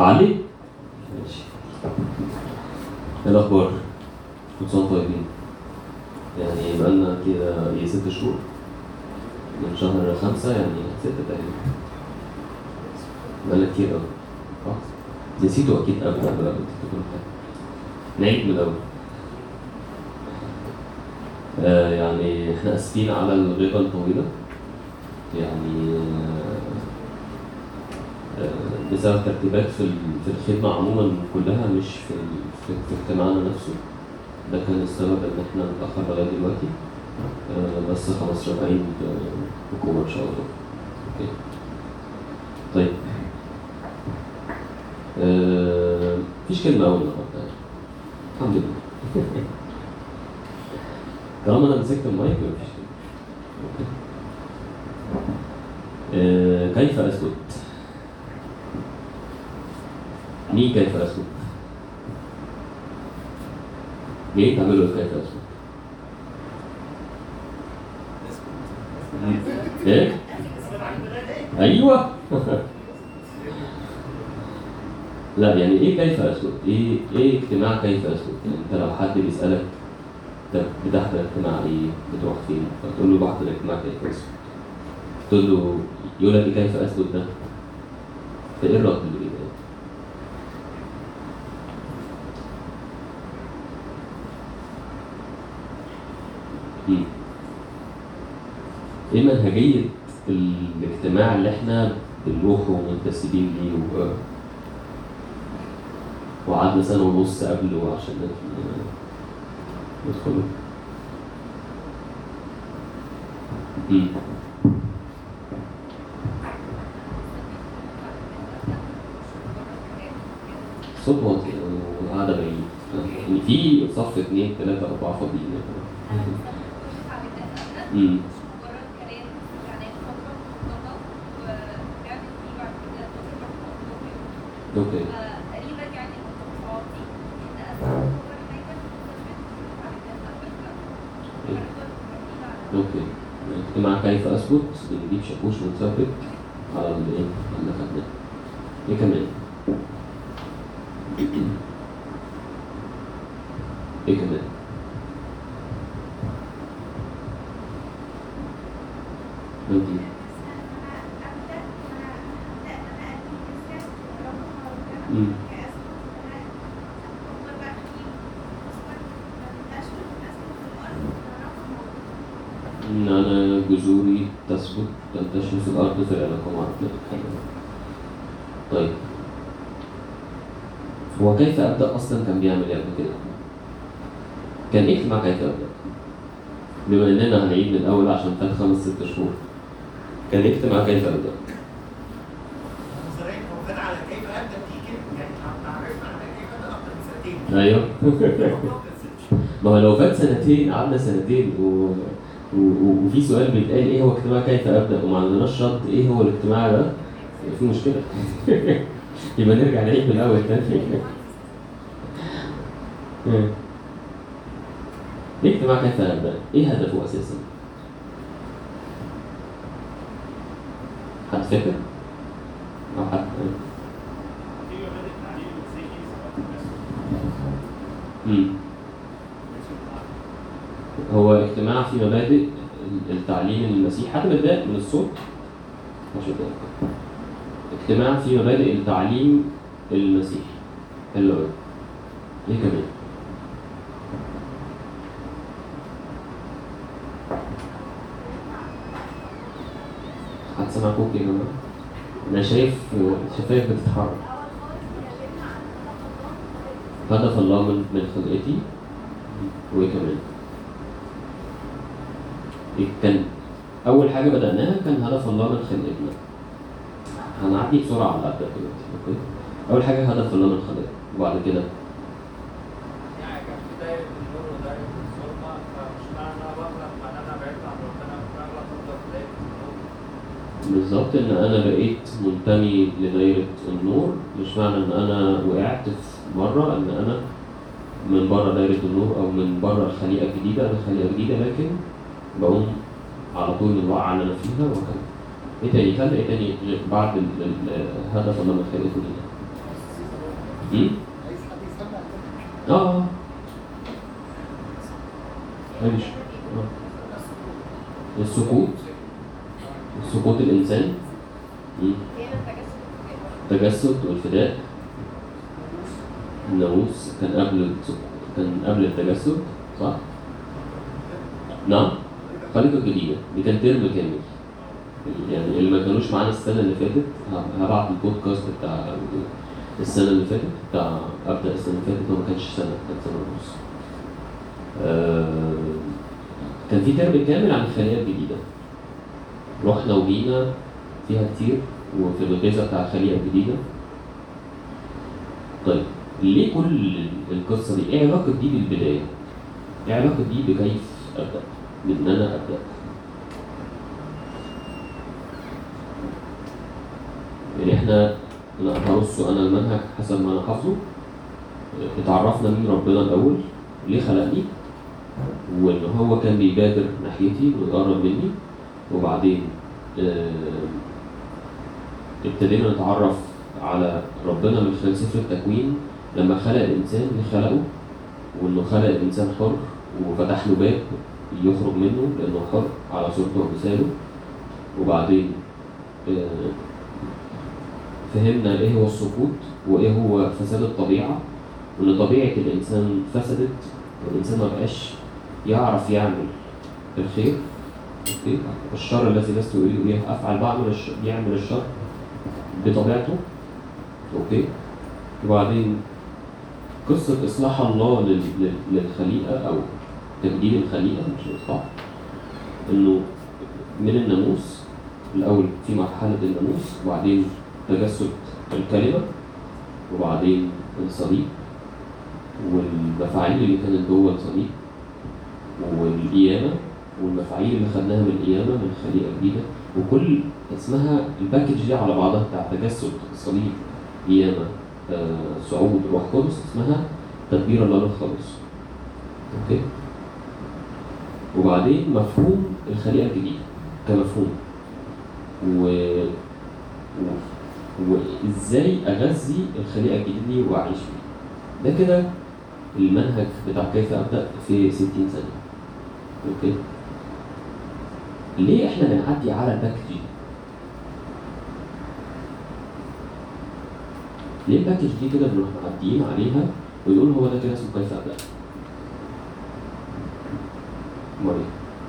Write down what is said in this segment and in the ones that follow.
علي ماشي ايه الاخبار كل سنه وانتم طيبين يعني بقالنا كده ايه ست شهور من شهر خمسة يعني ستة تقريبا بقالنا كتير أوي صح؟ نسيتوا أكيد قبل قبل قبل تفتكروا حاجة نعيد من الأول آه يعني احنا اسفين على الغيبة الطويلة يعني آه، آه، بسبب ترتيبات في ال- في الخدمة عموما كلها مش في ال- في في اجتماعنا نفسه ده كان السبب ان احنا نتأخر لغاية دلوقتي آه، بس خلاص راجعين بقوة ان شاء الله اوكي طيب آه، مفيش كلمة أول النهارده الحمد لله طالما انا مسكت المايك مفيش كلمة أوكي. آه، كيف اسكت؟ مين كيف اسكت؟ ليه تعملوا كيف اسكت؟ ايه؟ ايوه لا يعني ايه كيف اسكت؟ ايه ايه اجتماع كيف اسكت؟ يعني انت لو حد بيسالك انت بتحضر اجتماع ايه؟ بتروح فين؟ فتقول له بحضر اجتماع كيف اسكت؟ تقول له يقول لك إيه كيف اسكت ده؟ فايه الرد اللي بيبقى؟ مم. ايه منهجية الاجتماع اللي احنا بنروحه ومنتسبين ليه و... وقعدنا سنة ونص قبله عشان ندخل- ندخله مم. صوت واطي يعني والقعدة بعيد يعني في صف اثنين ثلاثة أربعة فاضيين امم اوكي اوكي اجتماع كيف اسكت بنجيب شاكوش ونثبت على الايه اللي خدناه ايه كمان ايه كمان انتي امم ان انا جذوري تثبت تنتشر في الارض في العلاقه مع ربنا طيب هو كيف ابدا اصلا كان بيعمل ايه قبل كده كان ايه اجتماع كيف ابدا بما اننا هنعيد من الاول عشان فات خمس ست شهور كان ايه اجتماع كيف ابدا نظريا هو خد على كيف ابدا دي كده يعني عرفنا على كيف ابدا اكتر من سنتين ايوه الموضوع كان سنتين. ما هو لو فات سنتين قعدنا سنتين و... و... و- وفي سؤال بيتقال ايه هو اجتماع كيف ابدا وما عندناش رد ايه هو الاجتماع ده في مشكله يبقى نرجع نعيد من الاول تاني ايه إيه اجتماع كيف ابدا ايه هدفه اساسا حد فاكر او حد امم هو اجتماع في مبادئ التعليم المسيحي حد متضايق من الصوت؟ مش متضايق اجتماع في مبادئ التعليم المسيحي حلو قوي ايه كمان؟ حد سمع كوكي يا جماعة؟ أنا شايف شفايف بتتحرك هدف الله من من خلقتي وايه كمان؟ إيه كان أول حاجة بدأناها كان هدف الله من خلقتنا. هنعدي بسرعة على قد دلوقتي، أوكي؟ أول حاجة هدف الله من خلقتنا، وبعد كده يعني كان في دايرة النور ودايرة الظلمة فمش معنى إن أنا بغلط معناه إن أنا بعدت عن ربنا بغلط أفضل في دايرة النور بالظبط إن أنا بقيت منتمي لدايرة النور، مش معنى إن أنا وقعت في مرة إن أنا من بره دايرة النور أو من بره الخليقة الجديدة، أنا خليقة جديدة لكن بقوم على طول من الوقعة اللي أنا فيها وهكذا. إيه تاني؟ خلق إيه تاني غير بعد ال- ال- هدف الله من خلقته لينا؟ م? عايز حد يسمع كده اه ماشي آه. السقوط سقوط الإنسان م? التجسد والفداء الناموس كان قبل السقوط كان قبل التجسد صح؟ نعم خليقة جديدة دي كان ترم كامل يعني اللي ما كانوش معانا السنة اللي فاتت ه- هبعت البودكاست بتاع السنة اللي فاتت بتاع أبدأ السنة اللي فاتت هو ما كانش سنة كان سنة ونص آه، كان في ترم كامل عن الخليقة الجديدة رحنا وجينا فيها كتير وفي الغذاء بتاع الخليقة الجديدة طيب ليه كل القصة دي؟ ايه علاقة دي بالبداية؟ ايه علاقة دي بكيف أبدأ؟ بإن أنا أبدأ؟ يعني احنا لا هرصه أنا المنهج حسب ما أنا حافظه اتعرفنا مين ربنا الأول ليه خلقني وإن هو كان بيبادر ناحيتي ويقرب مني وبعدين آه، ابتدينا نتعرف على ربنا من خلال سفر التكوين لما خلق الإنسان اللي خلقه وإنه خلق الإنسان حر وفتح له باب يخرج منه لأنه حر على صورته ومثاله وبعدين آه، فهمنا إيه هو السقوط وإيه هو فساد الطبيعة وإن طبيعة الإنسان فسدت والإنسان ما بقاش يعرف يعمل الخير أوكي الشر الذي لست أريد إيه أفعل بعمل الش... يعمل الشر بطبيعته أوكي وبعدين قصة إصلاح الله لل... لل... للخليقة أو تبديل الخليقة مش الإصلاح إنه من الناموس الأول في مرحلة الناموس وبعدين تجسد الكلمة وبعدين الصليب والمفاعيل اللي كانت جوه الصليب والقيامة والمفاعيل اللي خدناها من القيامة من خليقة جديدة وكل اسمها الباكج دي على بعضها بتاع تجسد صليب قيامة آه، صعود روح قدس اسمها تدبير الله للخلاص اوكي وبعدين مفهوم الخليقة الجديدة كمفهوم و... و... وازاي اغذي الخليقة الجديدة دي واعيش فيها ده كده المنهج بتاع كيف ابدا في 60 ثانية اوكي ليه احنا بنعدي على الباكج دي؟ ليه الباكج دي كده بنروح معديين عليها ونقول هو ده كده اسمه كيف ابدا؟ مريم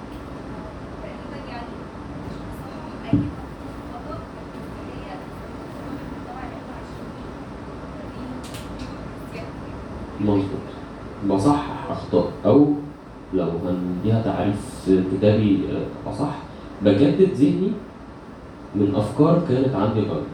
مظبوط بصحح اخطاء او لو هنديها تعريف كتابي آه، اصح بجدد ذهني من افكار كانت عندي غلط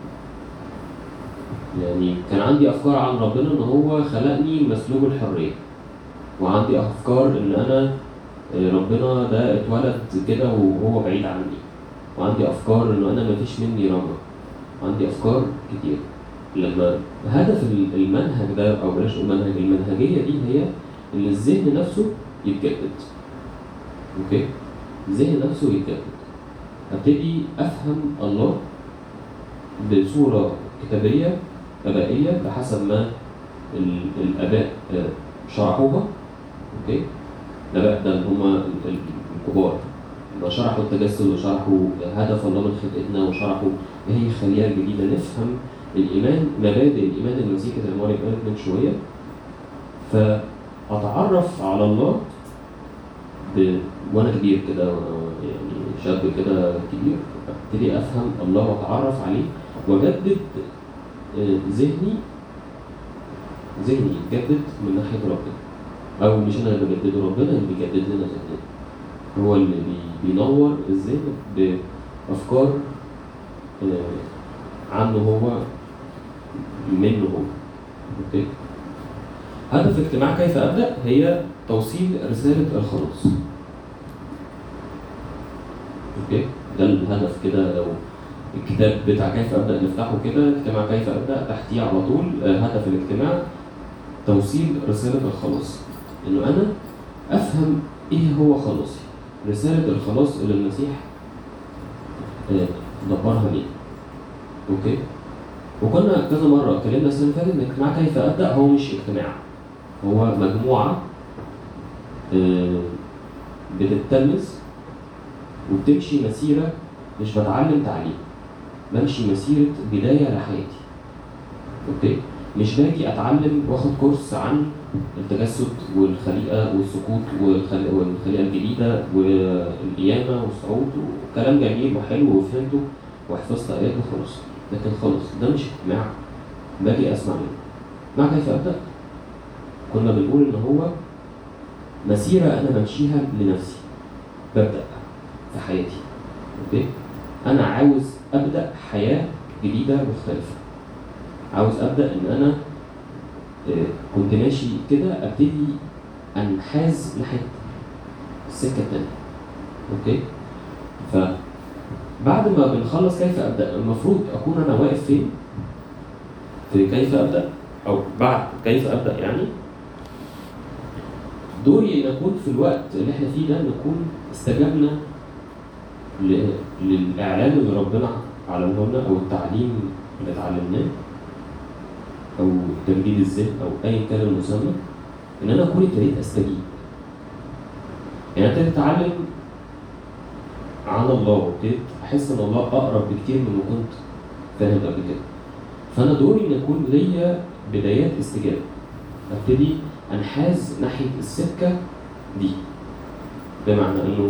يعني كان عندي افكار عن ربنا ان هو خلقني مسلوب الحريه وعندي افكار ان انا آه، ربنا ده اتولد كده وهو بعيد عني وعندي افكار انه انا مفيش مني رغبه وعندي افكار كتير لما هدف المنهج ده او بلاش نقول منهج المنهجيه دي هي ان الذهن نفسه يتجدد اوكي الذهن نفسه يتجدد ابتدي افهم الله بصوره كتابيه ابائيه بحسب ما ال- الاباء آه، شرحوها اوكي الاباء ده اللي هم ال- ال- الكبار ما شرحوا التجسد وشرحوا هدف الله من خلقتنا وشرحوا ايه هي الخليقه الجديده نفهم الايمان مبادئ الايمان المسيحي زي ما مريم قالت من شويه فاتعرف على الله ب... وانا كبير كده وأنا يعني شاب كده كبير ابتدي افهم الله واتعرف عليه واجدد آه، ذهني ذهني يتجدد من ناحيه ربنا او مش انا اللي بجدده ربنا اللي بيجدد لنا ذهننا هو اللي بي... بينور الذهن بافكار آه، عنه هو منه هو اوكي هدف اجتماع كيف ابدا هي توصيل رساله الخلاص اوكي ده الهدف كده لو الكتاب بتاع كيف ابدا نفتحه كده اجتماع كيف ابدا تحتيه على طول آه، هدف الاجتماع توصيل رساله الخلاص انه انا افهم ايه هو خلاصي رساله الخلاص اللي المسيح آه، دبرها لي اوكي وكنا كذا مره اتكلمنا السنه اللي فاتت ان اجتماع كيف ابدا هو مش اجتماع هو مجموعه آه، بتتلمس وبتمشي مسيره مش بتعلم تعليم بمشي مسيره بدايه لحياتي اوكي مش باجي اتعلم واخد كورس عن التجسد والخليقه والسقوط والخل- والخليقه الجديده والقيامه والصعود وكلام جميل وحلو وفهمته وحفظت ايات وخلاص لكن خلاص ده مش اجتماع باجي اسمع منه مع كيف ابدا كنا بنقول ان هو مسيره انا بمشيها لنفسي ببدا في حياتي اوكي انا عاوز ابدا حياه جديده مختلفه عاوز ابدا ان انا آه، كنت ماشي كده ابتدي انحاز ناحيه السكه التانيه اوكي فبعد ما بنخلص كيف ابدا المفروض اكون انا واقف فين في كيف ابدا او بعد كيف ابدا يعني دوري ان اكون في الوقت اللي احنا فيه ده نكون استجبنا ل- للاعلان اللي ربنا علمه لنا او التعليم اللي اتعلمناه او تمجيد الذهن او ايا كان المسمى ان انا اكون ابتديت استجيب يعني ابتديت اتعلم عن الله وابتديت احس ان الله اقرب بكتير مما كنت فاهم قبل كده فانا دوري ان يكون ليا بدايات استجابه ابتدي انحاز ناحيه السكه دي بمعنى انه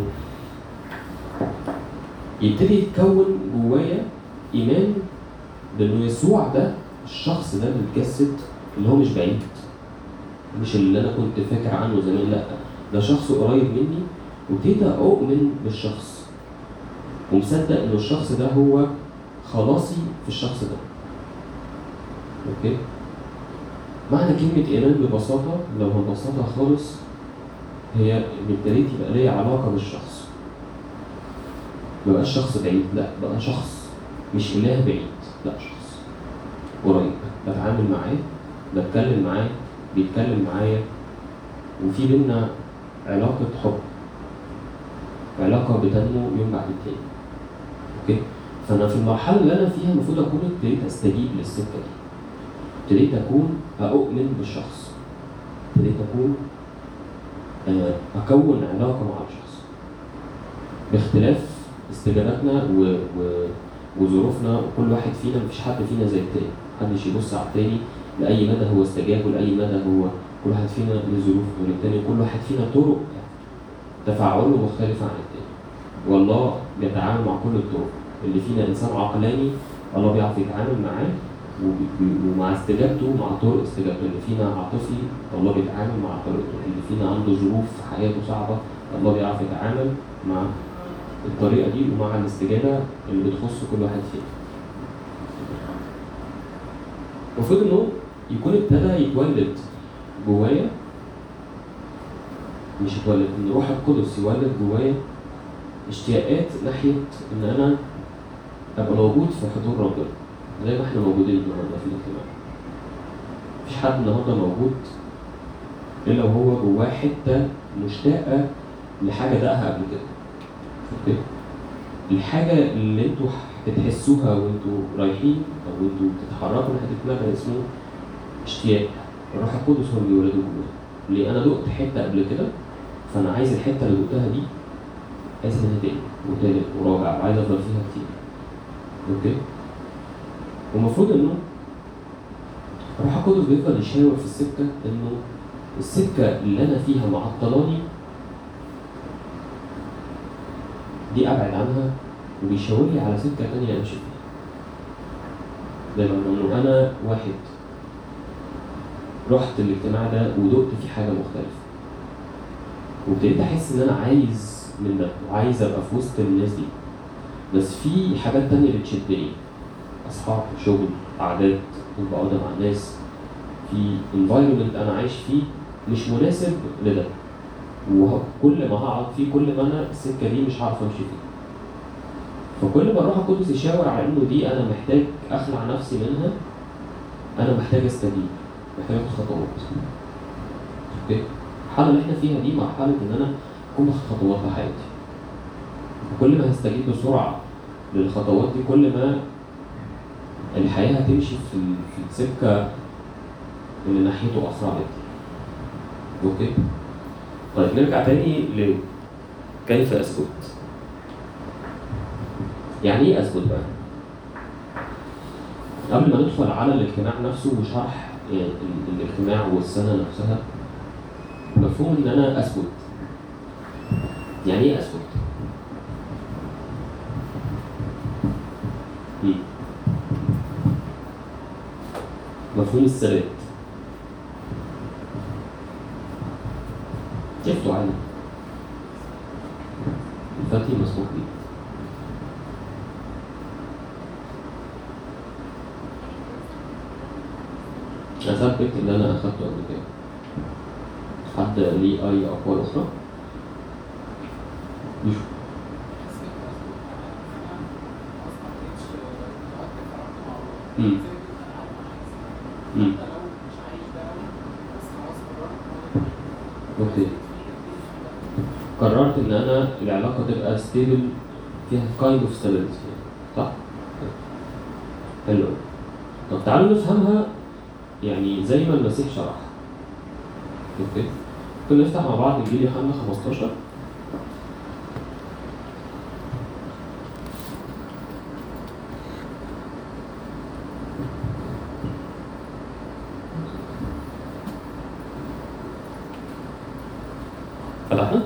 يبتدي يتكون جوايا ايمان بانه يسوع ده الشخص ده متجسد اللي هو مش بعيد مش اللي انا كنت فاكر عنه زمان لا ده شخص قريب مني وابتديت اؤمن بالشخص ومصدق ان الشخص ده هو خلاصي في الشخص ده اوكي معنى كلمة إيمان ببساطة لو هنبسطها خالص هي إن ابتديت يبقى ليا علاقة بالشخص مبقاش شخص بعيد لا بقى شخص مش إله بعيد لا شخص قريب بتعامل معاه بتكلم معاه بيتكلم معايا وفي بينا علاقة حب علاقة بتنمو يوم بعد التاني اوكي فأنا في المرحلة اللي أنا فيها المفروض أكون ابتديت أستجيب للسكة دي ابتديت أكون أؤمن بالشخص ابتديت أكون آه، أكون علاقة مع الشخص باختلاف استجاباتنا و... و... وظروفنا وكل واحد فينا مفيش حد فينا زي التاني محدش يبص على التاني لأي مدى هو استجاب ولأي مدى هو كل واحد فينا له ظروف غير التاني وكل واحد فينا طرق تفاعله مختلفة عن التاني والله بيتعامل مع كل الطرق اللي فينا إنسان عقلاني الله بيعرف يتعامل معاه وب- ومع استجابته مع طرق استجابته اللي فينا عاطفي الله بيتعامل مع طريقته اللي فينا عنده ظروف في حياته صعبة الله بيعرف يتعامل مع الطريقة دي ومع الاستجابة اللي بتخص كل واحد فينا المفروض انه يكون ابتدى يتولد جوايا مش يتولد ان روح القدس يولد جوايا اشتياقات ناحية ان انا ابقى موجود في حضور ربنا زي ما احنا موجودين النهارده في الاجتماع مفيش حد النهارده موجود الا وهو جواه حته مشتاقه لحاجه دقها قبل كده اوكي الحاجه اللي انتوا هتحسوها وانتوا رايحين او انتوا بتتحركوا ناحيه الاجتماع ده اسمه اشتياق الروح القدس هو اللي بيولده جوايا ليه انا دقت حته قبل كده فانا عايز الحته اللي دقتها دي عايز منها تاني وتالت ورابع وعايز افضل فيها كتير اوكي والمفروض انه الروح القدس بيفضل يشاور في السكه انه السكه اللي انا فيها معطلاني دي ابعد عنها وبيشاور لي على سكه تانية امشي فيها زي ما انه انا واحد رحت الاجتماع ده ودقت فيه حاجه مختلفه وابتديت احس ان انا عايز من ده وعايز ابقى في وسط الناس دي بس في حاجات تانية بتشدني اصحاب شغل قعدات كنت بقعد مع الناس في انفايرمنت انا عايش فيه مش مناسب لده وكل ما هقعد فيه كل ما انا السكه دي مش هعرف امشي فيها فكل ما الروح القدس يشاور على انه دي انا محتاج اخلع نفسي منها انا محتاج استجيب محتاج اخد خطوات اوكي المرحله اللي احنا فيها دي مرحله ان انا اكون باخد خطوات في حياتي وكل ما هستجيب بسرعه للخطوات دي كل ما الحياة هتمشي في في السكة اللي ناحيته أسرع بكتير. أوكي؟ طيب نرجع تاني ل كيف أثبت؟ يعني إيه أثبت بقى؟ قبل ما ندخل على الاجتماع نفسه وشرح يعني ال- الاجتماع والسنة نفسها مفهوم إن أنا أثبت. يعني إيه أثبت؟ مم. مفهوم الثبات شفته عادي الفتي مسموح بيه أثبت اللي أنا أخدته قبل كده حد ليه أي أقوال أخرى؟ يشوف مم. مم. اوكي قررت ان انا العلاقه تبقى ستيبل فيها كايند اوف ستابيليتي صح؟ حلو أوي. طب تعالوا نفهمها يعني زي ما المسيح شرح اوكي ممكن نفتح مع بعض انجيل يوحنا 15 فتحنا؟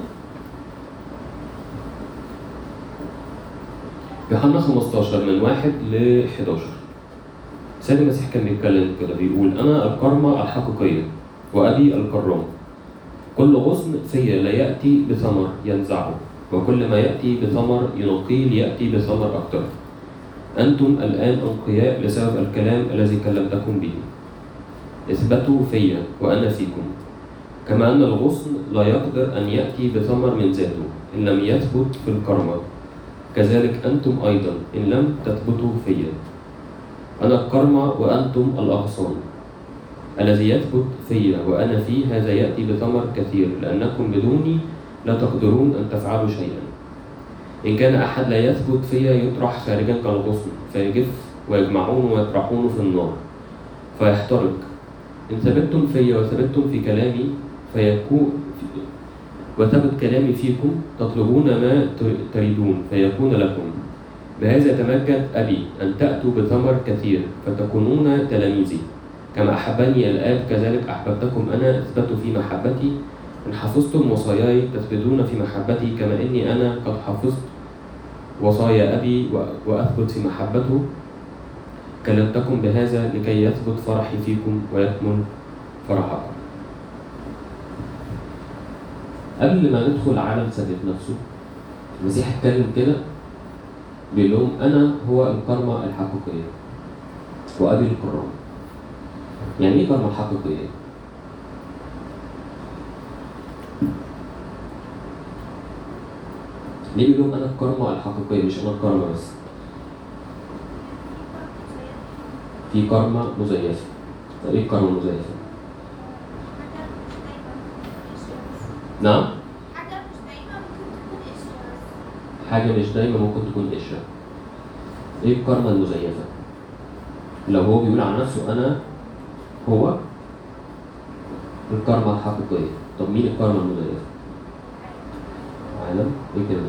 يوحنا 15 من 1 ل 11 سيد المسيح كان بيتكلم كده بيقول أنا الكرمة الحقيقية وأبي الكرام كل غصن فيا لا يأتي بثمر ينزعه وكل ما يأتي بثمر ينقيه يأتي بثمر أكثر أنتم الآن أنقياء بسبب الكلام الذي كلمتكم به اثبتوا فيا وأنا فيكم كما أن الغصن لا يقدر أن يأتي بثمر من ذاته إن لم يثبت في الكرمة كذلك أنتم أيضا إن لم تثبتوا فيا أنا الكرمة وأنتم الأغصان الذي يثبت فيا وأنا فيه هذا يأتي بثمر كثير لأنكم بدوني لا تقدرون أن تفعلوا شيئا إن كان أحد لا يثبت فيا يطرح خارجا كالغصن فيجف ويجمعونه ويطرحونه في النار فيحترق إن ثبتتم فيا وثبتتم في كلامي فيكون وثبت كلامي فيكم تطلبون ما تريدون فيكون لكم بهذا يتمجد أبي أن تأتوا بثمر كثير فتكونون تلاميذي كما أحبني الآب كذلك أحببتكم أنا اثبتوا في محبتي إن حفظتم وصاياي تثبتون في محبتي كما إني أنا قد حفظت وصايا أبي و- وأثبت في محبته كلمتكم بهذا لكي يثبت فرحي فيكم ويكمل فرحكم قبل ما ندخل على الثبات نفسه المسيح اتكلم كده بيقول لهم انا هو الكرمة الحقيقية وابي الكرام يعني ايه كرمة حقيقية؟ ليه بيقول لهم انا الكرمة الحقيقية مش انا الكرمة بس في كرمة مزيفة طب ايه الكرمة المزيفة؟ نعم حاجة مش دايما ممكن تكون قشرة بس حاجة مش دايما ممكن تكون قشرة ايه الكرمة المزيفة؟ لو هو بيقول عن نفسه أنا هو الكرمة الحقيقية طب مين الكرمة المزيفة؟ عالم ايه كده؟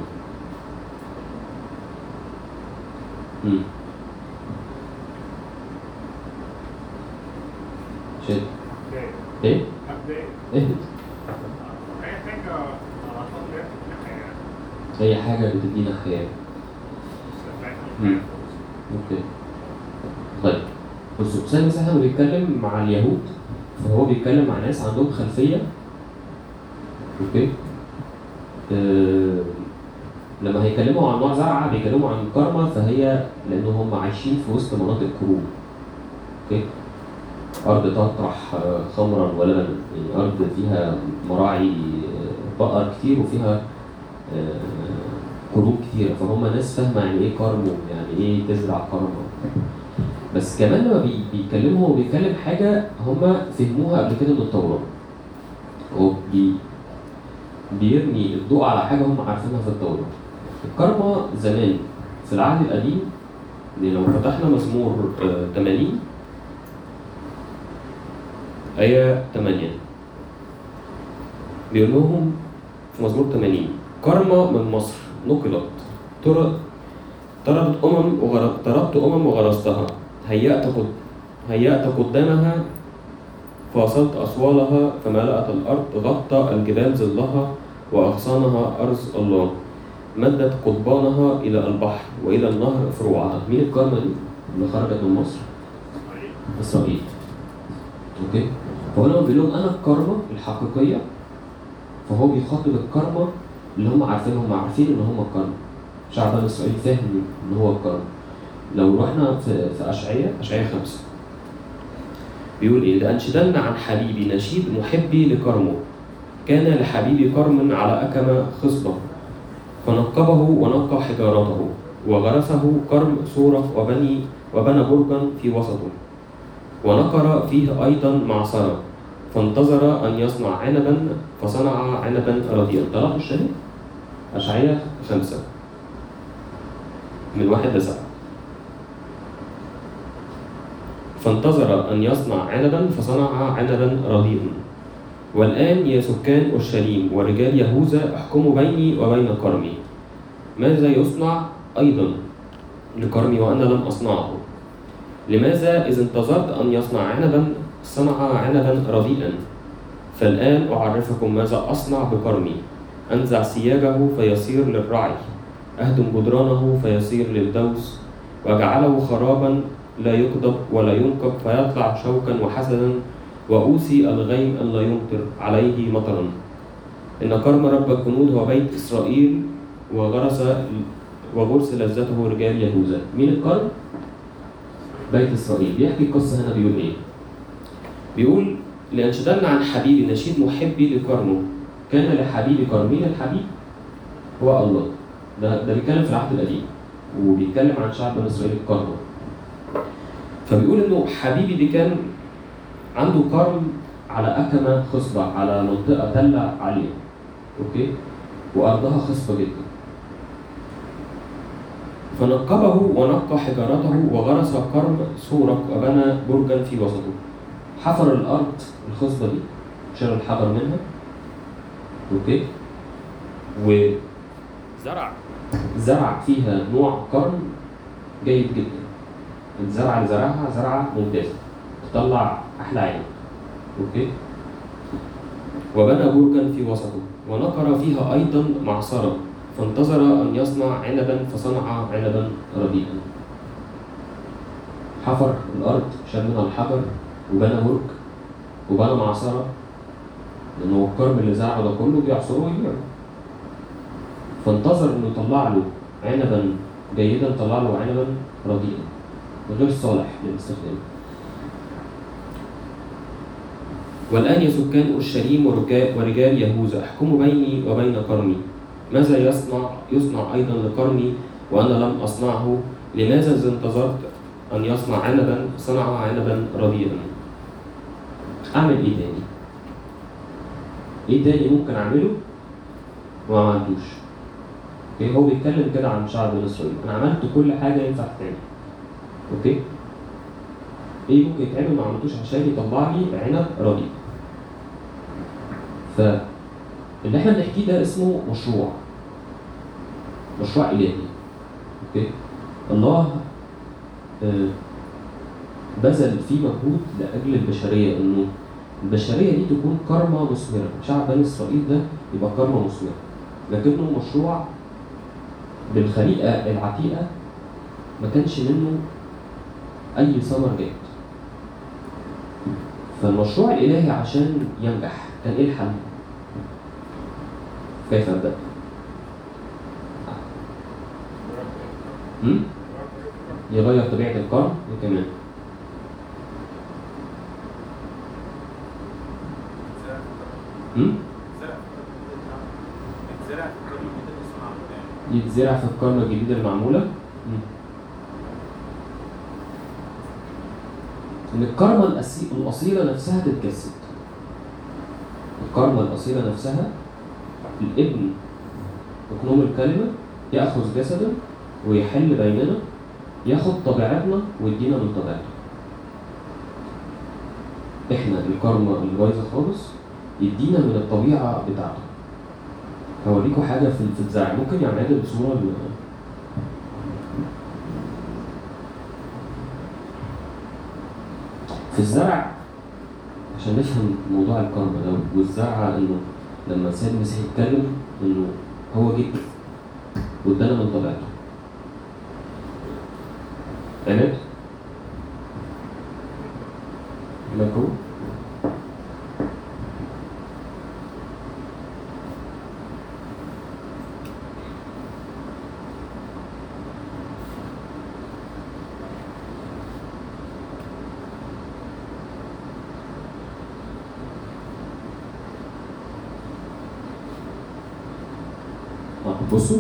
مم. شد ايه؟ ايه هي حاجة بتدينا حياة مم. اوكي طيب بصوا سيد المسيح لما بيتكلم مع اليهود فهو بيتكلم مع ناس عندهم خلفية اوكي آه لما هيكلموا عن نوع زرعة بيتكلموا عن الكرمة فهي لأن هم عايشين في وسط مناطق كروب اوكي أرض تطرح آه، خمرا ولبنا يعني أرض فيها مراعي آه، بقر كتير وفيها آه، قلوب كتيرة فهم ناس فاهمة يعني ايه كرم يعني ايه تزرع كرم بس كمان لما بي- بيتكلموا هو بيتكلم حاجة هم فهموها قبل كده من التوراة هو بي بيرمي الضوء على حاجة هم عارفينها في التوراة الكرمة زمان في العهد القديم دي لو فتحنا مزمور آه، 80 آية 8 بيقول لهم في مزمور 80 كرمة من مصر نقلت تر- طردت أمم وغر... طردت أمم وغرستها هيأت قد... هيأت قدامها فاصلت أسوالها فملأت الأرض غطى الجبال ظلها وأغصانها أرز الله مدت قضبانها إلى البحر وإلى النهر فروعها مين الكرمة دي اللي خرجت من مصر؟ إسرائيل أوكي فهو لما بيقول لهم أنا الكرمة الحقيقية فهو بيخاطب الكرمة اللي هم عارفين هم عارفين إن هم الكرمة شعب بني إسرائيل فاهم إن هو الكرمة لو رحنا في في أشعية أشعية خمسة بيقول إيه لأنشدن عن حبيبي نشيد محبي لكرمه كان لحبيبي كرم على أكم خصبة فنقبه ونقى حجارته وغرسه كرم صورة وبني وبنى برجا في وسطه ونقر فيه أيضا معصرة فانتظر أن يصنع عنبا فصنع عنبا رديئا طلعوا الشاهد أشعية خمسة من واحد لسبعة فانتظر أن يصنع عنبا فصنع عنبا رديئا والآن يا سكان أورشليم ورجال يهوذا احكموا بيني وبين كرمي ماذا يصنع أيضا لكرمي وأنا لم أصنعه لماذا إذا انتظرت أن يصنع عنبا صنع عنبا رديئا فالآن أعرفكم ماذا أصنع بكرمي أنزع سياجه فيصير للرعي أهدم جدرانه فيصير للدوس وأجعله خرابا لا يقضب ولا ينقب فيطلع شوكا وحسدا وأوصي الغيم أن لا يمطر عليه مطرا إن كرم رب الجنود هو بيت إسرائيل وغرس وغرس لذته رجال يهوذا مين الكرم؟ بيت إسرائيل بيحكي القصة هنا بيقول إيه؟ بيقول لأنشدن عن حبيبي نشيد محبي لكرمه كان لحبيبي كرم مين الحبيب؟ هو الله ده ده بيتكلم في العهد القديم وبيتكلم عن شعب بني إسرائيل الكرم فبيقول إنه حبيبي دي كان عنده كرم على أكمة خصبة على منطقة تلة عالية أوكي وأرضها خصبة جدا فنقبه ونقى حجارته وغرس كرم سورق وبنى برجا في وسطه حفر الأرض الخصبة دي شال الحجر منها أوكي وزرع زرع فيها نوع كرم جيد جدا الزرعة اللي زرعها زرعة ممتازة تطلع أحلى عين أوكي وبنى برجا في وسطه ونقر فيها أيضا معصرة فانتظر أن يصنع عنبا فصنع عنبا رديئا حفر الأرض شال منها الحجر وبنى برج وبنى معصرة لأن هو الكرم اللي زرعه ده كله بيعصروه ويبيعه فانتظر إنه يطلع له عنبا جيدا طلع له عنبا رديئا غير صالح للاستخدام والآن يا سكان أورشليم ورجال, ورجال يهوذا احكموا بيني وبين كرمي ماذا يصنع يصنع أيضا لكرمي وأنا لم أصنعه لماذا إذا انتظرت أن يصنع عنبا صنع عنبا رديئا أعمل إيه تاني؟ إيه تاني ممكن أعمله وما عملتوش؟ أوكي هو بيتكلم كده عن شعب بني إسرائيل أنا عملت كل حاجة ينفع تتعمل أوكي؟ ايه ممكن يتعمل ما عملتوش عشان يطلع لي عنب رديء فاللي احنا بنحكيه ده اسمه مشروع مشروع الهي اوكي الله آه، بذل فيه مجهود لاجل البشريه انه البشريه دي تكون كرمه مثمره شعب بني اسرائيل ده يبقى كرمه مثمره لكنه مشروع بالخليقه العتيقه ما كانش منه اي ثمر جيد فالمشروع الالهي عشان ينجح كان ايه الحل؟ كيف ابدا؟ هم؟ يغير طبيعه القرن ايه كمان؟ هم؟ يتزرع في القرن الجديدة المعمولة هم. إن الكرمة الأسي- الأصيلة نفسها تتجسد الكرمة الأصيلة نفسها الابن مكنوم الكلمة يأخذ جسدا ويحل بيننا ياخد طبيعتنا ويدينا من طبيعته احنا الكارما اللي بايظه خالص يدينا من الطبيعه بتاعته هوريكم حاجه في في الزرع ممكن يعمل بصوره ال- في الزرع عشان نفهم موضوع الكارما ده والزرع انه لما السيد المسيح يتكلم انه هو جه وادانا من طبيعته عماد عماد جوه آه، بصوا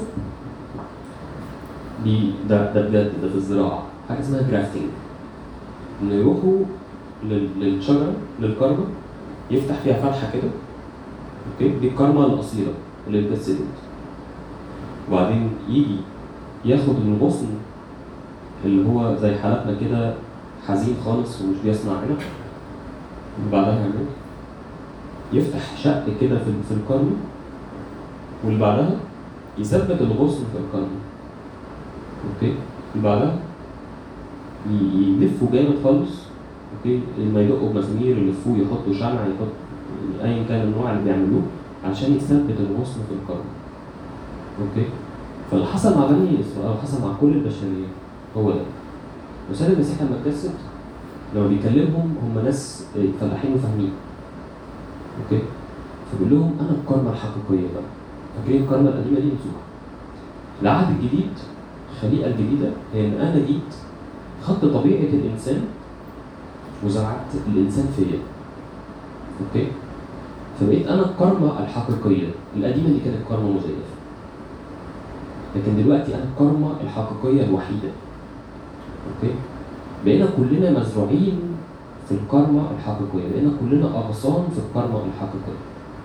دي ده ده بجد ده في الزراعة حاجة اسمها جرافتنج إنه يروحوا لل- للشجرة للكرمة يفتح فيها فتحة كده اوكي دي الكرمة الأصيلة اللي اتجسدت وبعدين يجي ياخد الغصن اللي هو زي حالتنا كده حزين خالص ومش بيصنع عنب وبعدها يعمل يفتح شق كده في في الكرمة واللي بعدها يثبت الغصن في الكرمة اوكي اللي بعدها ي- يلفوا جامد خالص اوكي لما يدقوا بمسامير يلفوه يحطوا شمع يحط ايا كان النوع اللي بيعملوه عشان يثبت الغصن في الكرمة اوكي فاللي حصل مع بني اسرائيل حصل مع كل البشريه هو ده وسيد المسيح لما اتجسد لما بيكلمهم هم ناس فلاحين وفاهمين اوكي فبيقول لهم انا الكرمه الحقيقيه بقى فاكرين الكرمه القديمه دي نسوها العهد الجديد الخليقه الجديده هي ان انا جيت خدت طبيعه الانسان وزرعت الانسان فيا اوكي فبقيت انا الكرمه الحقيقيه القديمه دي كانت كرمه مزيفه لكن دلوقتي انا الكرمه الحقيقيه الوحيده اوكي بقينا كلنا مزروعين في الكرمه الحقيقيه بقينا كلنا اغصان في الكرمه الحقيقيه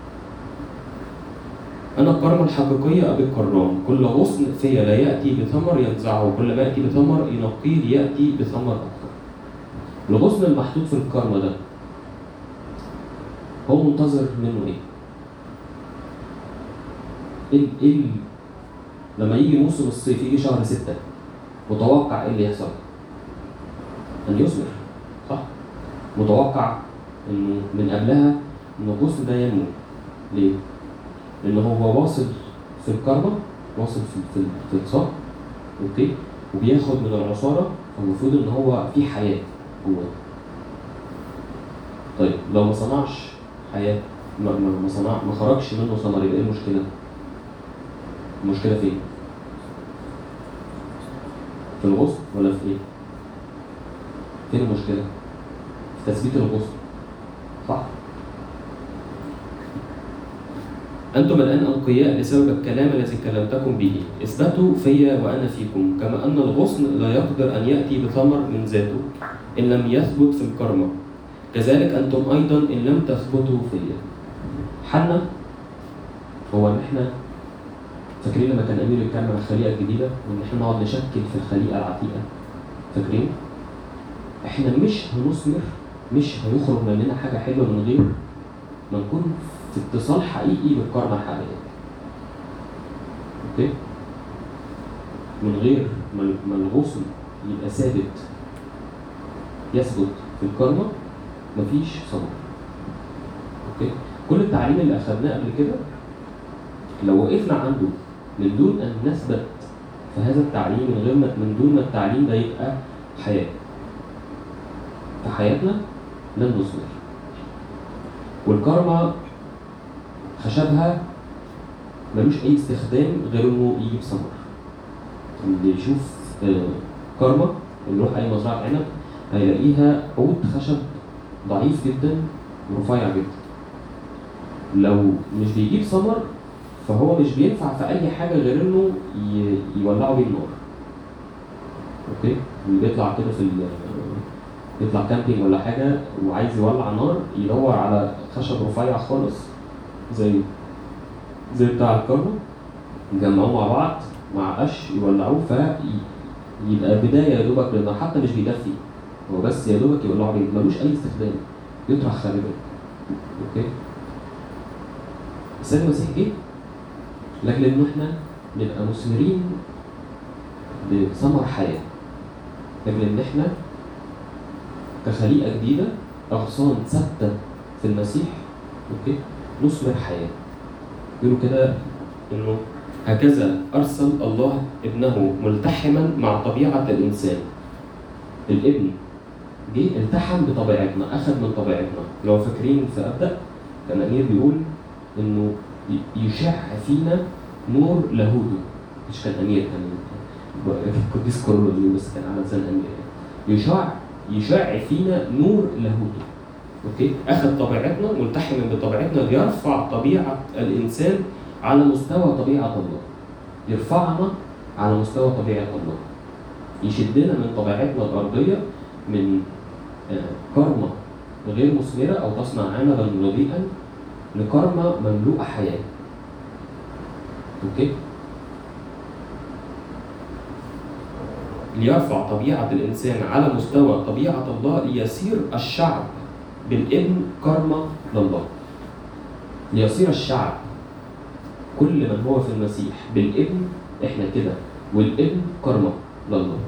أنا الكرمة الحقيقية أبي الكرام كل غصن فيا لا يأتي بثمر ينزعه كل ما يأتي بثمر ينقيه ليأتي بثمر أكثر الغصن المحطوط في الكرمة ده هو منتظر منه إيه؟ إيه إيه ال- لما يجي موسم الصيف يجي شهر ستة متوقع إيه اللي يحصل؟ أن يثمر صح؟ متوقع إنه من قبلها إن الغصن ده ينمو ليه؟ لان هو واصل في الكرمة واصل في في في الصقر اوكي وبياخد من العصارة فالمفروض ان هو في حياة جواه طيب لو ما صنعش حياة ما ما ما صنع ما خرجش منه ثمر يبقى ايه المشكلة؟ المشكلة فين؟ في الغصن ولا في ايه؟ فين المشكلة؟ في تثبيت الغصن صح؟ أنتم الآن أنقياء لسبب الكلام الذي كلمتكم به اثبتوا فيا وأنا فيكم كما أن الغصن لا يقدر أن يأتي بثمر من ذاته إن لم يثبت في الكرمة كذلك أنتم أيضا إن لم تثبتوا فيا حالنا هو إن إحنا فاكرين لما كان أمير يتكلم عن الخليقة الجديدة وإن إحنا نقعد نشكل في الخليقة العتيقة فاكرين؟ إحنا مش هنثمر مش هيخرج مننا حاجة حلوة من غير ما نكون في اتصال حقيقي بالكرمة الحقيقية. اوكي؟ من غير ما ما الغصن يبقى ثابت يثبت في الكرمة مفيش ثمر. اوكي؟ كل التعليم اللي اخذناه قبل كده لو وقفنا عنده من دون ان نثبت في هذا التعليم من غير ما من دون ما التعليم ده يبقى حياة. في حياتنا لن نثمر. والكرمة خشبها ملوش أي استخدام غير إنه يجيب ثمر. اللي يشوف آه، كرمة اللي يروح أي مزرعة عنب هيلاقيها عود خشب ضعيف جدا ورفيع جدا. لو مش بيجيب ثمر فهو مش بينفع في أي حاجة غير إنه ي- يولعوا بيه النار. أوكي؟ اللي بيطلع كده في ال- يطلع كامبينج ولا حاجة وعايز يولع نار يدور على خشب رفيع خالص زي زي بتاع الكرمة يجمعوه مع بعض مع قش يولعوه في يبقى بدايه يا دوبك لانه حتى مش بيدفي هو بس يا دوبك يقول له عبيد ملوش اي استخدام يطرح خارجا اوكي السيد المسيح جه لاجل ان احنا نبقى مثمرين بثمر حياه لاجل ان احنا كخليقه جديده اغصان ثابته في المسيح اوكي نثمر حياه يقولوا كده انه هكذا ارسل الله ابنه ملتحما مع طبيعه الانسان الابن جه التحم بطبيعتنا اخذ من طبيعتنا لو فاكرين في ابدا كان امير بيقول انه ي- يشع فينا نور لاهوته مش كان امير كان القديس كورولوس بس كان على لسان امير يعني. يشع يشع فينا نور لاهوته اوكي اخذ طبيعتنا ملتحما بطبيعتنا ليرفع طبيعه الانسان على مستوى طبيعه الله يرفعنا على مستوى طبيعه الله يشدنا من طبيعتنا الارضيه من آه، كرمه غير مثمره او تصنع عملا رديئا لكرمه مملوءه حياه اوكي ليرفع طبيعة الإنسان على مستوى طبيعة الله ليصير الشعب بالابن كرمة لله ليصير الشعب كل من هو في المسيح بالابن احنا كده والابن كرمة لله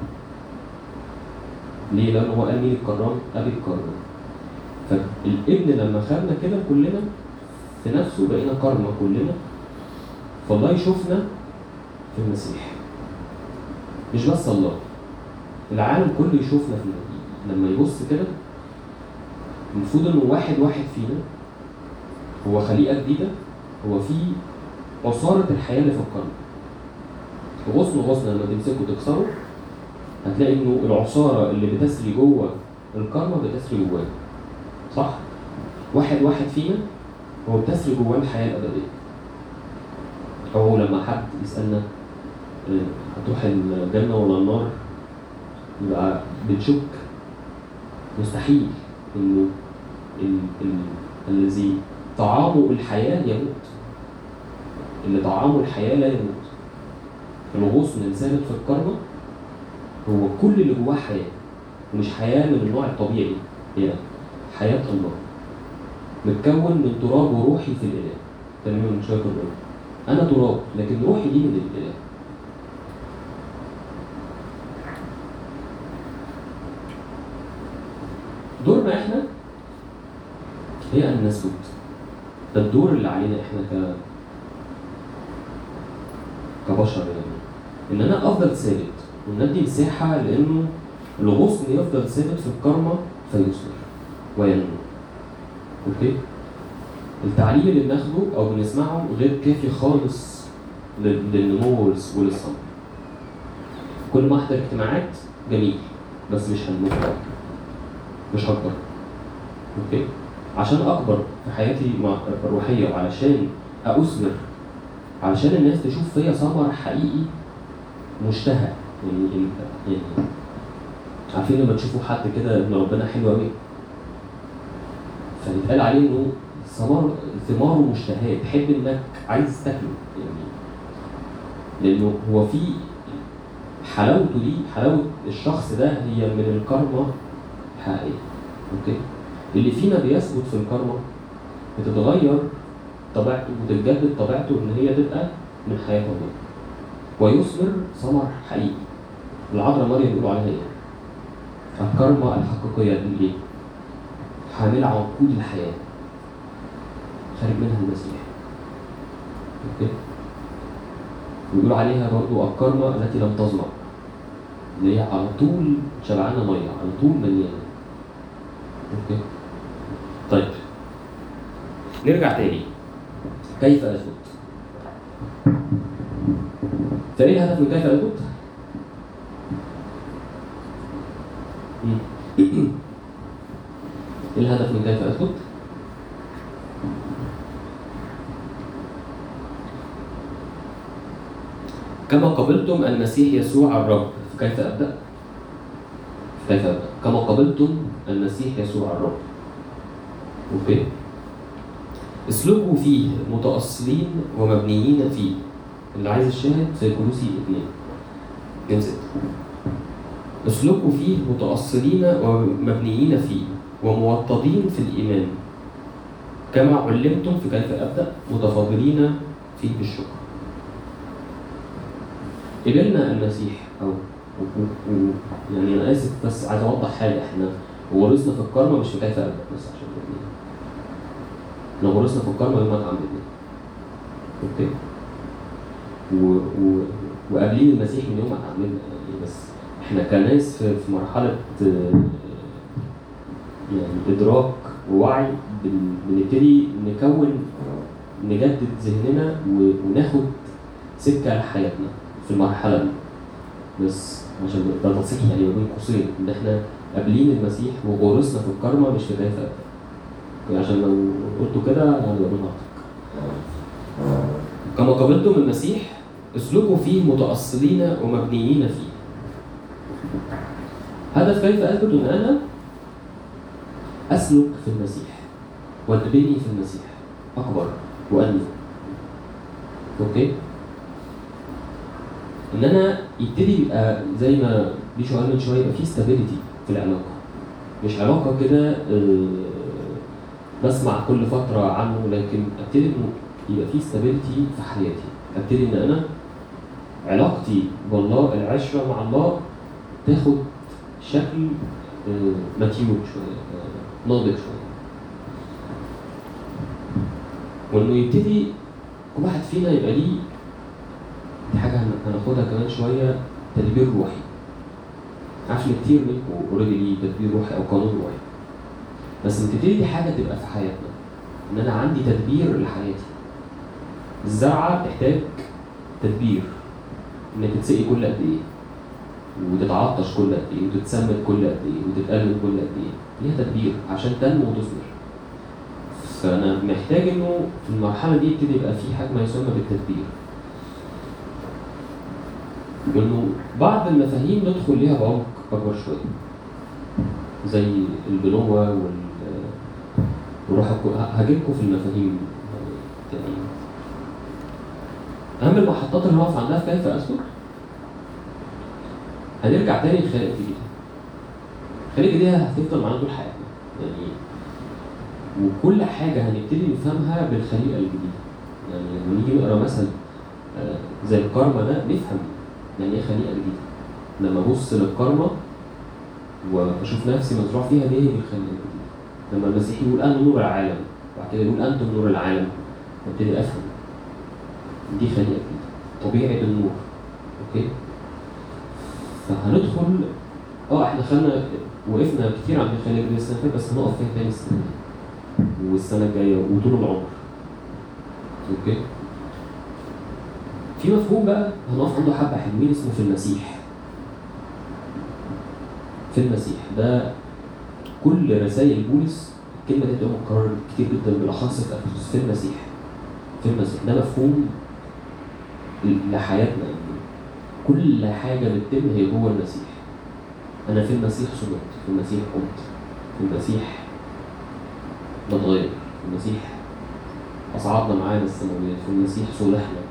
ليه؟ لأنه هو قال مين الكرام؟ أبي الكرم فالابن لما خدنا كده كلنا في نفسه بقينا كرمة كلنا فالله يشوفنا في المسيح مش بس الله العالم كله يشوفنا في المسيح لما يبص كده المفروض انه واحد واحد فينا هو خليقه جديده هو في عصاره الحياه اللي في القلب غصن غصن لما تمسكه تكسره هتلاقي انه العصاره اللي بتسري جوه الكرمه بتسري جواه صح؟ واحد واحد فينا هو بتسري جواه الحياه الابديه او لما حد يسالنا آه، هتروح الجنه ولا النار يبقى بتشك مستحيل انه ال- ال- الذي طعامه الحياه يموت اللي طعامه الحياه لا يموت الغصن الثابت في الكرمه هو كل اللي جواه حياه ومش حياه من النوع الطبيعي هي حياه الله متكون من تراب وروحي في الاله تمام من شويه الروح انا تراب لكن روحي دي من الاله دورنا احنا هي ان نثبت ده الدور اللي علينا احنا ك كبشر يعني ان انا افضل ثابت وندي مساحه لانه الغصن يفضل ثابت في الكرمه فيثمر وينمو اوكي التعليم اللي بناخده او بنسمعه غير كافي خالص لل- للنمو والس- وللصبر كل ما احضر اجتماعات جميل بس مش هنمو مش هكبر اوكي عشان اكبر في حياتي مع الروحيه وعلشان اثمر علشان الناس تشوف فيا ثمر حقيقي مشتهى يعني ال- يعني عارفين لما تشوفوا حد كده ابن ربنا حلو قوي فيتقال عليه انه ثمار ثماره مشتهاه تحب انك عايز تاكله يعني لانه هو في حلاوته دي حلاوه الشخص ده هي من الكرمه الحقيقيه اوكي اللي فينا بيثبت في الكرمه بتتغير طبيعته وتتجدد طبيعته ان هي تبقى من حياه الله ويثمر ثمر حقيقي العذراء مريم بيقولوا عليها ايه؟ الكرمه الحقيقيه دي ايه؟ حامله عنقود الحياه خارج منها المسيح اوكي ويقولوا عليها برضو الكرمه التي لم تظمأ اللي هي على طول شبعانه ميه على طول مليانه اوكي طيب نرجع تاني كيف اثبت فايه الهدف من كيف اثبت مم. ايه الهدف من كيف اثبت كما قبلتم المسيح يسوع الرب كيف ابدا كيف ابدا كما قبلتم المسيح يسوع الرب اوكي اسلكوا فيه متأصلين ومبنيين فيه اللي عايز الشاهد في كولوسي 2 2 6 اسلكوا فيه متأصلين ومبنيين فيه وموطدين في الإيمان كما علمتم في كيف أبدأ متفاضلين فيه بالشكر قبلنا المسيح أو و- و- و- يعني أنا آسف بس عايز أوضح حاجة إحنا ورثنا في الكرمة مش في كيف أبدأ بس عشان تبقى احنا ورثنا في الكرمة يوم ما اتعمدنا أوكي و... و... وقابلين المسيح من يوم ما اتعمدنا يعني بس احنا كناس في, في مرحلة آه، يعني إدراك ووعي بن- بنبتدي نكون نجدد ذهننا و- وناخد سكة لحياتنا في المرحلة دي بس عشان ده تصحيح يعني ما بين قوسين ان احنا قابلين المسيح وغرسنا في الكرمة مش في كيف أبدأ عشان لو قلتوا كده يعني بقول ناطق كما قبلتم المسيح اسلكوا فيه متأصلين ومبنيين فيه هدف كيف أثبت إن أنا أسلك في المسيح وأتبني في المسيح أكبر وأنمو أوكي؟ إن أنا يبتدي يبقى زي ما بيشو قال من شوية يبقى في stability في العلاقة مش علاقة كده آه، بسمع كل فترة عنه لكن ابتدي انه يبقى في stability في حياتي ابتدي ان انا علاقتي بالله العشرة مع الله تاخد شكل ماتيور شوية آه، ناضج شوية وانه يبتدي كل واحد فينا يبقى ليه دي حاجة هن- هناخدها كمان شوية تدبير روحي عارف ان كتير منكم اوريدي ليه تدبير روحي او قانون روحي بس ان تبتدي دي حاجة تبقى في حياتنا ان انا عندي تدبير لحياتي الزرعة تحتاج تدبير انك تتسقي كل قد ايه وتتعطش كل قد ايه وتتسمد كل قد ايه وتتقلب كل قد ايه ليها تدبير عشان تنمو وتثمر فانا محتاج انه في المرحله دي يبتدي يبقى في حاجه ما يسمى بالتدبير وانه بعض المفاهيم ندخل ليها بعمق اكبر شويه زي البنوه وال وروح القدس. هجيلكوا في المفاهيم يعني اهم المحطات اللي هقف عندها في كيف اسلك هنرجع تاني لخالق الجديد خالق الجديد هتفضل معانا طول حياتنا يعني وكل حاجة هنبتدي نفهمها بالخليقة الجديدة يعني لما نيجي نقرا مثل آه، زي الكارما ده نفهم يعني ايه خليقة جديدة لما ابص للكارما واشوف نفسي مزروع فيها دي هي دي الخليقة الجديدة لما المسيح يقول انا نور العالم وبعد كده يقول انتم نور العالم ابتدي افهم دي خليقة جديدة طبيعة النور اوكي فهندخل اه احنا خدنا وقفنا كتير عند الخليقة الجديدة السنة اللي فاتت بس هنقف فيها تاني السنة دي والسنة الجاية وطول العمر اوكي في مفهوم بقى هنقف عنده حبة حلوين اسمه في المسيح في المسيح ده كل رسائل بولس الكلمة دي بتبقى متكررة كتير جدا بالأخص في أفسس في المسيح في المسيح ده مفهوم لحياتنا يعني كل حاجة بتتم هي جوه المسيح أنا في المسيح صمت في المسيح قمت في المسيح بتغير في المسيح أصعدنا معانا السماويات في المسيح صلحنا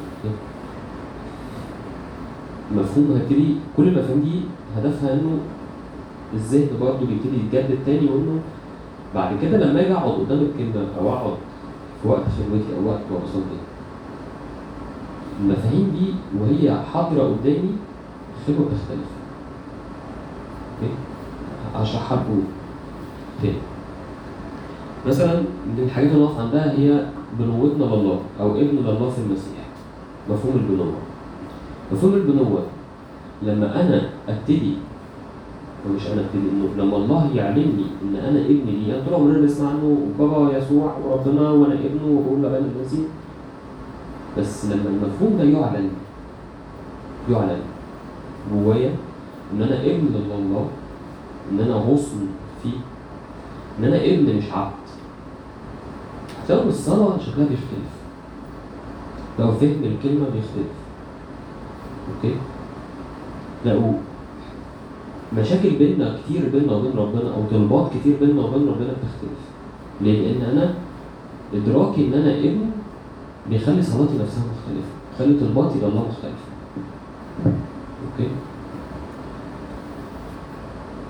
مفهوم هيبتدي كل المفاهيم دي هدفها انه الذهن برضه بيبتدي يتجدد تاني وانه بعد كده لما اجي اقعد قدام الكلمه او اقعد في وقت خلوتي او وقت ما بصلي المفاهيم دي وهي حاضره قدامي الخبره بتختلف اوكي هشرحها لكم تاني مثلا من الحاجات اللي نقف عندها هي بنوتنا بالله او ابن الله في المسيح مفهوم البنوه مفهوم البنوه لما انا ابتدي ومش انا ابتدي انه لما الله يعلمني ان انا ابن ليه يعني طول عمرنا بنسمع عنه بابا يسوع وربنا وانا ابنه وبقول له انا المسيح بس لما المفهوم ده يعلن يعلن جوايا ان انا ابن لله ان انا غصن فيه ان انا ابن مش عبد هتلاقوا إن الصلاة شكلها بيختلف لو فهم الكلمة بيختلف اوكي لقوا مشاكل بيننا كتير بيننا وبين ربنا او طلبات كتير بيننا وبين ربنا بتختلف ليه؟ لان انا ادراكي ان انا ابن بيخلي صلاتي نفسها مختلفة بيخلي طلباتي لله مختلفة اوكي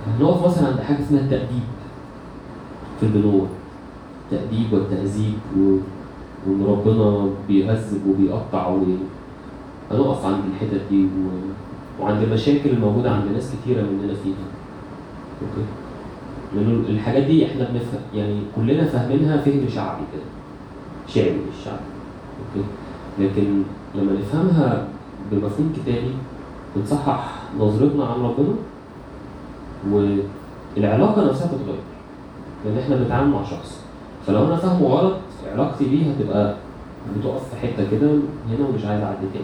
هنقف مثلا عند حاجه اسمها التأديب في البنوة التأديب والتهذيب و... وان ربنا بيهذب وبيقطع و... هنقف عند الحتت دي و... وعند المشاكل الموجودة عند ناس كتيرة مننا فيها اوكي لأنه الحاجات دي احنا بنفهم يعني كلنا فاهمينها فهم شعبي كده شعبي مش شعبي اوكي لكن لما نفهمها بمفهوم كتابي بتصحح نظرتنا عن ربنا والعلاقة نفسها بتتغير لأن احنا بنتعامل مع شخص فلو أنا فاهمه غلط علاقتي بيه هتبقى بتقف في حتة كده هنا ومش عايز أعدي تاني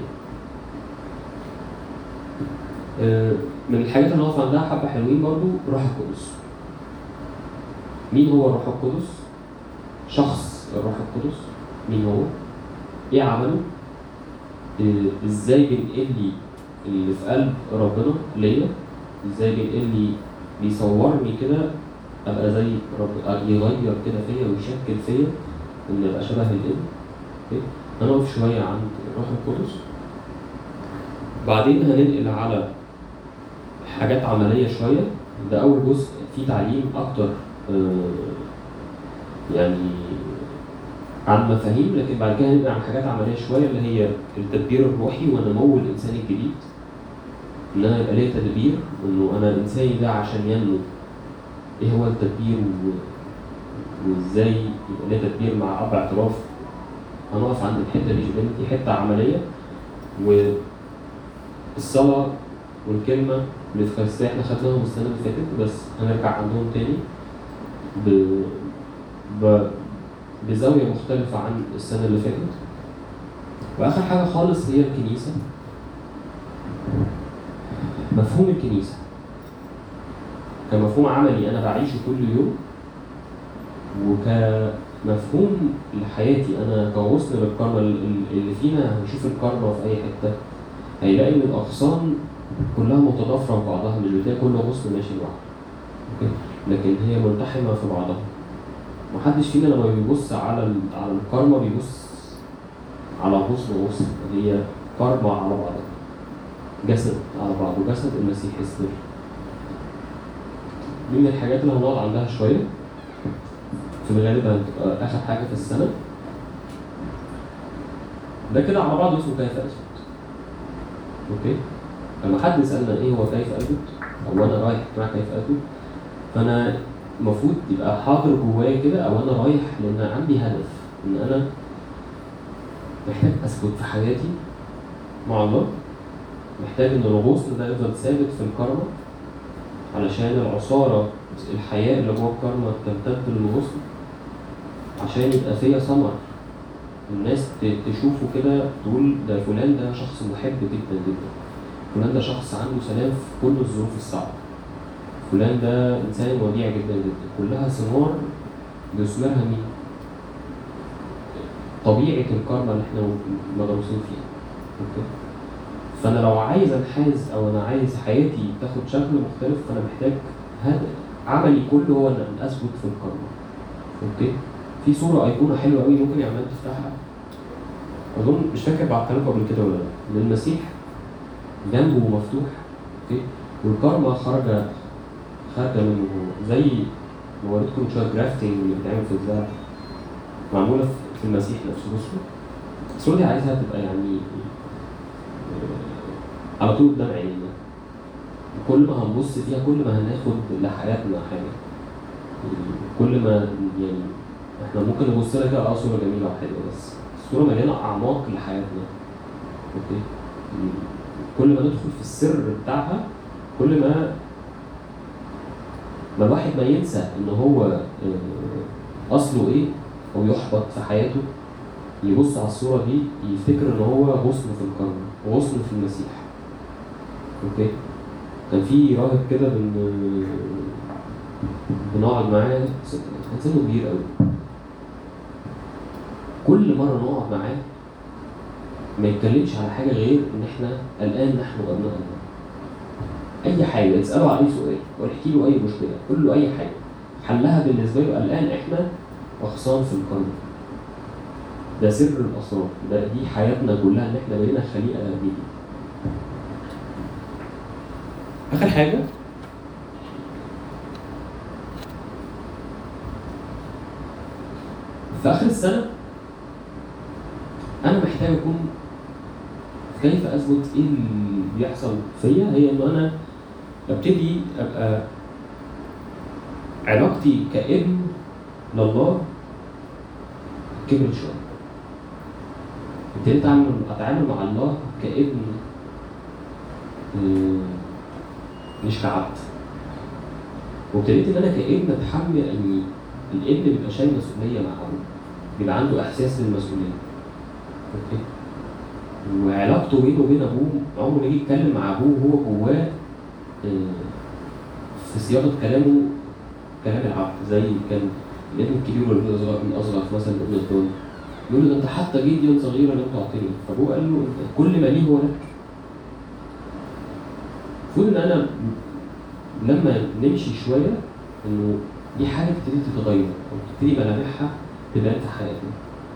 آه، من الحاجات اللي نقف عندها حبة حلوين برضو الروح القدس مين هو الروح القدس؟ شخص الروح القدس مين هو؟ ايه عمله؟ إيه ازاي بينقل لي اللي في قلب ربنا ليا؟ ازاي بينقل لي بيصورني كده ابقى زي رب يغير كده فيا ويشكل فيا ان ابقى شبه الابن اوكي هنقف شويه عند الروح القدس بعدين هننقل على حاجات عمليه شويه ده اول جزء فيه تعليم اكتر آه، يعني عن مفاهيم لكن بعد كده هنبقى عن حاجات عمليه شويه اللي هي التدبير الروحي ونمو الانسان الجديد ان انا يبقى ليا تدبير انه انا انساني ده عشان ينمو ايه هو التدبير و... وازاي يبقى ليا تدبير مع اب اعتراف هنقف عند الحته دي لان دي حته عمليه والصلاه والكلمه والافخارستيه احنا خدناهم السنه اللي فاتت بس هنرجع عندهم تاني ب... ب... بزاويه مختلفه عن السنه اللي فاتت واخر حاجه خالص هي الكنيسه مفهوم الكنيسه كمفهوم عملي انا بعيشه كل يوم وكمفهوم لحياتي انا كغصن للكارما ال- اللي فينا هنشوف الكارما في اي حته هيلاقي ان الاغصان كلها متضافره في بعضها مش بتلاقي كل غصن ماشي لوحده اوكي لكن هي ملتحمه في بعضها محدش فينا لما بيبص على ال- على الكارما بيبص على غصن غصن هي كارما على بعضها جسد على بعضه جسد المسيح السر دي من الحاجات اللي هنقعد عندها شويه في الغالب هتبقى اخر حاجه في السنه ده كده على بعضه اسمه كيف اثبت اوكي لما حد يسالنا ايه هو كيف اثبت او انا رايح اجتماع كيف اثبت فانا المفروض يبقى حاضر جوايا كده او انا رايح لان عندي هدف ان انا محتاج اثبت في حياتي مع الله محتاج ان الغصن ده يفضل ثابت في الكرمة علشان العصارة الحياة اللي جوه الكرمة تمتد للغصن عشان يبقى فيا ثمر الناس ت- تشوفه كده تقول ده فلان ده شخص محب جدا جدا فلان ده شخص عنده سلام في كل الظروف الصعبة فلان ده إنسان وديع جدا جدا كلها ثمار بيثمرها مين؟ طبيعة الكرمة اللي احنا مدروسين فيها اوكي فانا لو عايز انحاز او انا عايز حياتي تاخد شكل مختلف فانا محتاج هدف عملي كله هو ان اثبت في الكرمة اوكي في صورة ايقونة حلوة قوي ممكن يا عماد تفتحها اظن مش فاكر بعتها لكم قبل كده ولا لا ان المسيح جنبه مفتوح اوكي والكرمة خارجة خارجة منه هو زي ما وريتكم من شوية جرافتنج اللي بتعمل في الزرع معمولة في- في المسيح نفسه بصوا الصورة دي عايزها تبقى يعني آه، على طول قدام عينينا كل ما هنبص فيها كل ما هناخد لحياتنا حاجة كل ما يعني احنا ممكن نبص لها كده اه صورة جميلة وحلوة بس الصورة مليانة أعماق لحياتنا اوكي كل ما ندخل في السر بتاعها كل ما ما الواحد ما ينسى ان هو آه، اصله ايه او يحبط في حياته يبص على الصورة دي يفتكر ان هو غصن في القرن غصن في المسيح اوكي كان في راهب كده بن بنقعد معاه كان سنه كبير قوي كل مرة نقعد معاه ما يتكلمش على حاجة غير ان احنا الآن نحن أبناء الله أي حاجة اسأله عليه سؤال ولا احكي له أي مشكلة قول له أي حاجة حلها بالنسبة له الآن احنا أغصان في القرن ده سر الأسرار ده دي حياتنا كلها إن إحنا بقينا خليقة جديدة آخر حاجة في اخر السنه انا محتاج اكون كيف اثبت ايه اللي بيحصل فيا هي انه انا ابتدي ابقى علاقتي كابن لله كبرت شويه ابتديت اعمل اتعامل مع الله كابن آه، مش كعبد وابتديت ان انا كابن اتحمل ان الابن بيبقى شايل مسؤوليه مع ابوه بيبقى عنده احساس بالمسؤوليه اوكي وعلاقته بينه وبين ابوه عمره ما يجي يتكلم مع ابوه وهو جواه آه، في صياغه كلامه كلام العبد زي كان الابن الكبير والابن الاصغر الاصغر مثلا الابن الثاني يقول له ده انت حتى جديا صغيرا لم تعطيني فابوه قال له انت كل ما ليه هو لك المفروض ان انا لما نمشي شويه انه دي حاجه تبتدي تتغير او تبتدي ملامحها تبان في حياتنا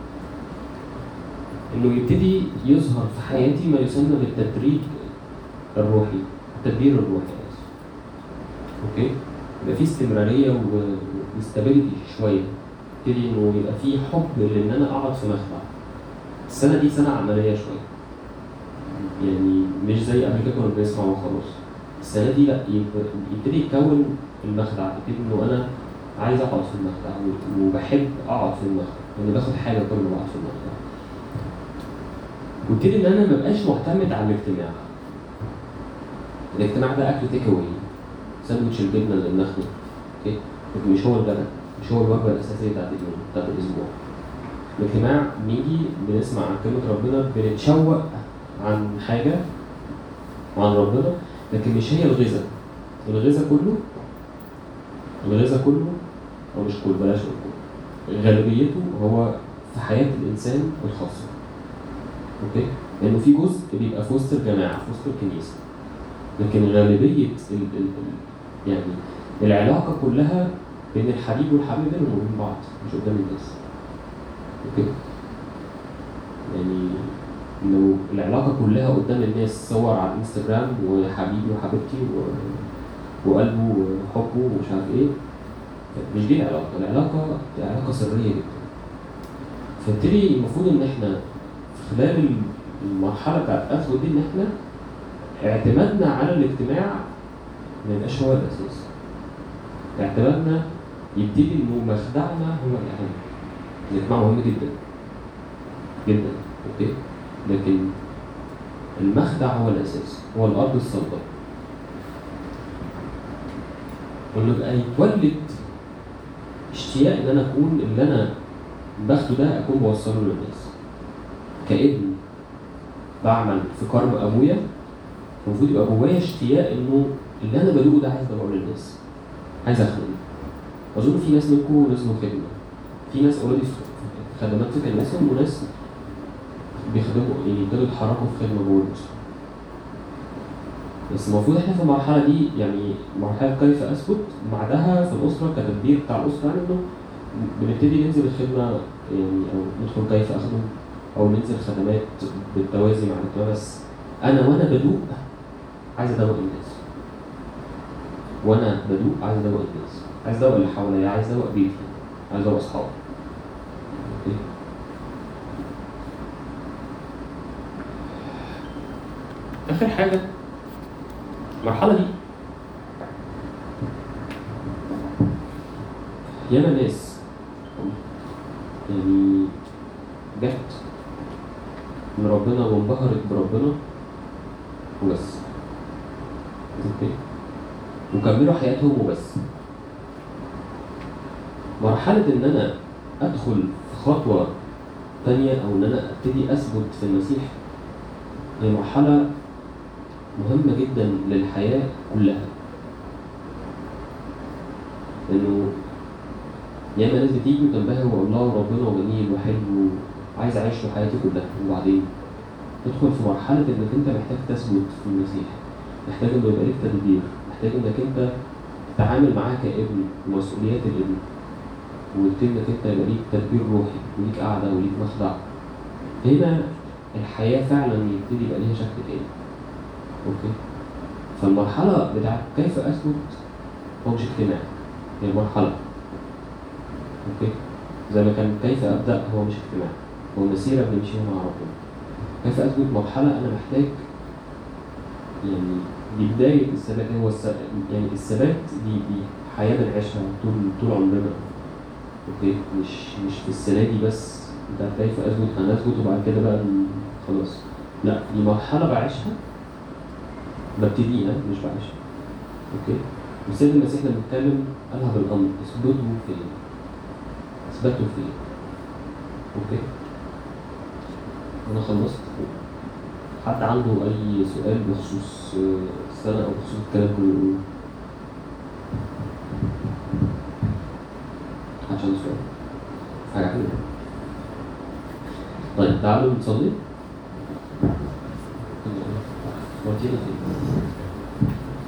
انه يبتدي يظهر في حياتي ما يسمى بالتدريج الروحي التدبير الروحي آسف. اوكي يبقى في استمراريه واستابيليتي شويه يبتدي انه يبقى في حب لان انا اقعد في مخدع السنه دي سنه عمليه شويه يعني مش زي قبل كده كنا بنسمع وخلاص السنه دي لا يبقى- يبتدي يتكون المخدع يبتدي انه انا عايز اقعد في المخدع و- وبحب اقعد في المخدع لان باخد حاجه كل ما بقعد في المخدع وابتدي ان انا ما بقاش معتمد على الاجتماع الاجتماع ده اكل تيك اواي ساندوتش الجبنه اللي بناخده اوكي لكن مش هو الغداء مش هو الوجبه الاساسيه بتاعت اليوم بتاعت الاسبوع الاجتماع بنيجي بنسمع عن كلمه ربنا بنتشوق عن حاجه وعن ربنا لكن مش هي الغذاء الغذاء كله الغذاء كله او مش كله بلاش نقول كله غالبيته هو في حياه الانسان الخاصه اوكي لانه في جزء بيبقى في وسط الجماعه في وسط الكنيسه لكن غالبيه ال ال ال يعني العلاقه كلها بين الحبيب والحبيب بينهم وبين بعض مش قدام الناس اوكي يعني لو العلاقه كلها قدام الناس صور على الانستجرام وحبيبي وحبيبتي و... وقلبه وحبه ومش عارف ايه مش دي العلاقه العلاقه دي علاقه سريه جدا فبالتالي المفروض ان احنا في خلال المرحله بتاعت اخذ دي ان احنا اعتمادنا على الاجتماع ما يبقاش هو الاساس اعتمادنا يبتدي انه مخدعنا هو الاهم الاجتماع مهم جدا جدا اوكي لكن المخدع هو الاساس هو الارض الصلبه وانه يبقى يتولد اشتياق ان انا اكون اللي انا باخده ده اكون بوصله للناس كابن بعمل في كرم ابويا المفروض يبقى جوايا اشتياق انه اللي انا بدوقه ده عايز ادوقه للناس عايز اخدم اظن في ناس منكم نزلوا خدمه في ناس اوريدي في خدمات في كنيسهم وناس بيخدموا يعني يقدروا يتحركوا في خدمه جوه الاسره بس المفروض احنا في المرحله دي يعني مرحله كيف اثبت بعدها في الاسره كتدبير بتاع الاسره يعني انه بنبتدي ننزل الخدمه يعني او ندخل كيف اخدم او ننزل خدمات بالتوازي مع الاجتماع بس انا وانا بدوق عايز ادوق الناس وانا بدوق عايز ادوق الناس عايز ادوق اللي حواليا عايز ادوق بيتي عايز ادوق اصحابي أوكي؟ اخر حاجه المرحله دي ياما ناس يعني جت من ربنا وانبهرت بربنا وبس اوكي وكملوا حياتهم وبس مرحلة إن أنا أدخل في خطوة تانية أو إن أنا أبتدي أثبت في المسيح هي مرحلة مهمة جدا للحياة كلها لأنه ياما ناس بتيجي وتنبهر والله وربنا جميل وحلو وعايز أعيش له حياتي كلها وبعدين تدخل في مرحلة إنك أنت محتاج تثبت في المسيح محتاج إنه يبقى ليك تدبير محتاج إنك أنت تتعامل معاه كابن ومسؤوليات الابن ويبتدي إنك أنت يبقى ليك تدبير روحي وليك قعدة وليك مخدع هنا الحياة فعلا يبتدي يبقى ليها شكل تاني أوكي فالمرحلة بتاعت كيف أثبت هو مش اجتماع هي مرحلة أوكي زي ما كان كيف ابدا هو مش اجتماع هو مسيره بنمشيها مع ربنا كيف اثبت مرحله انا محتاج يعني دي بدايه الثبات هو الس... يعني الثبات دي دي حياه بنعيشها طول طول عمرنا اوكي مش مش في السنه دي بس ده كيف اثبت انا اثبت وبعد كده بقى ال- خلاص لا دي مرحله بعيشها ببتديها مش بعيشها اوكي والسيد المسيح لما اتكلم قالها بالامر اثبتوا فيا اثبتوا فيا اوكي انا خلصت حد عنده اي سؤال بخصوص آه، السنه او بخصوص الكلام كله عشان سؤال حاجه حلوه طيب تعالوا نصلي ودينا فين